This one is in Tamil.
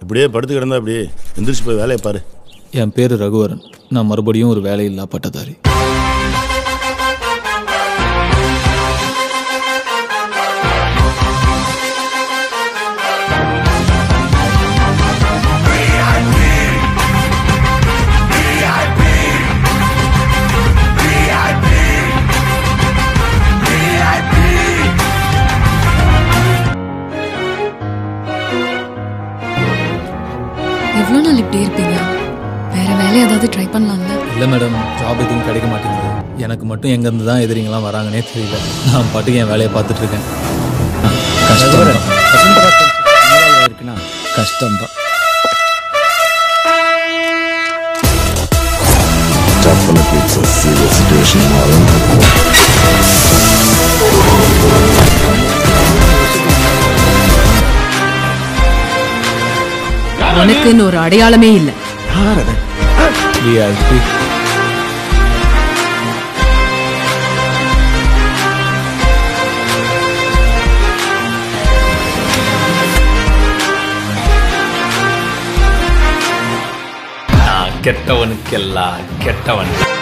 அப்படியே படுத்து கிடந்தா அப்படியே எந்திரிச்சு போய் வேலையை பாரு என் பேர் ரகுவரன் நான் மறுபடியும் ஒரு வேலையில்லா பட்டதாரி எவ்வளோ நாள் இப்படி இருப்பீங்க வேற வேலை ஏதாவது ட்ரை பண்ணலாம்ல இல்லை மேடம் ஜாப் எதுவும் கிடைக்க மாட்டேங்குது எனக்கு மட்டும் எங்கேருந்து தான் எதிரிங்களாம் வராங்கன்னே தெரியல நான் பாட்டுக்கு என் வேலையை பார்த்துட்டு இருக்கேன் கஷ்டம் கஷ்டம்தான் Definitely it's a serious situation, Marlon. உனக்குன்னு ஒரு அடையாளமே இல்லை விஐபி நான் கெட்டவனுக்கெல்லாம் கெட்டவன்